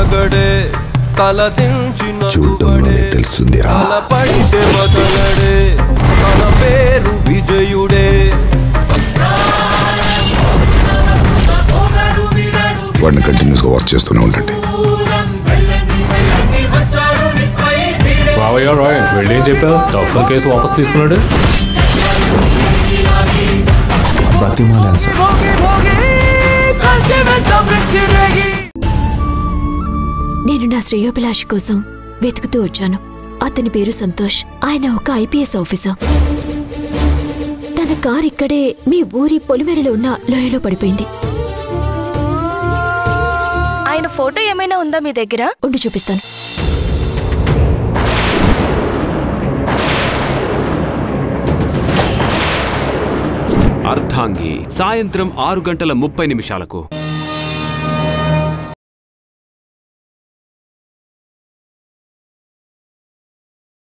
మొనగడే తల దించిన చూడ్డంలోనే తెలుస్తుందిరా తల పడితే వదలడే తన పేరు విజయుడే వాడిని కంటిన్యూస్ గా వాచ్ చేస్తూనే ఉండండి రావయ్యా రాయ్ వెళ్ళేం చెప్పావు డాక్టర్ కేసు వాపస్ తీసుకున్నాడు బతిమాలాను సార్ నేను నా శ్రేయోభిలాషి కోసం వెతుకుతూ వచ్చాను అతని పేరు సంతోష్ ఆయన ఒక ఐపీఎస్ ఆఫీసర్ తన కార్ ఇక్కడే మీ ఊరి పొలిమేరలో ఉన్న లోయలో పడిపోయింది ఆయన ఫోటో ఏమైనా ఉందా మీ దగ్గర ఉండి చూపిస్తాను అర్ధాంగి సాయంత్రం ఆరు గంటల ముప్పై నిమిషాలకు